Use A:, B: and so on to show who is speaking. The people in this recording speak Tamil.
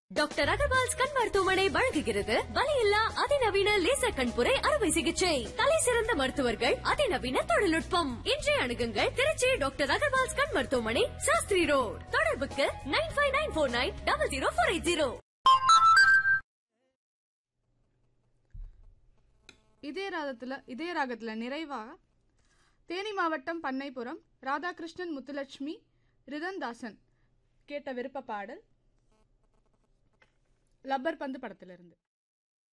A: டாக்டர் அகர்வால்ஸ் கண் மருத்துவமனை வழங்குகிறது வலியில்லா அதிநவீன லேசர் கண்புரை அறுவை சிகிச்சை தலை சிறந்த மருத்துவர்கள் அதிநவீன தொழில்நுட்பம் இன்றைய அணுகுங்கள் திருச்சி டாக்டர் அகர்வால்ஸ் கண் மருத்துவமனை சாஸ்திரி ரோட் தொடர்புக்கு nine five nine four nine double zero four eight zero
B: இதே ராகத்தில் இதே ராகத்தில் நிறைவாக தேனி மாவட்டம் பண்ணைப்புறம் ராதாகிருஷ்ணன் முத்துலட்சுமி ரிதன்தாசன் கேட்ட விருப்ப பாடல் லப்பர் பந்து படத்திலிருந்து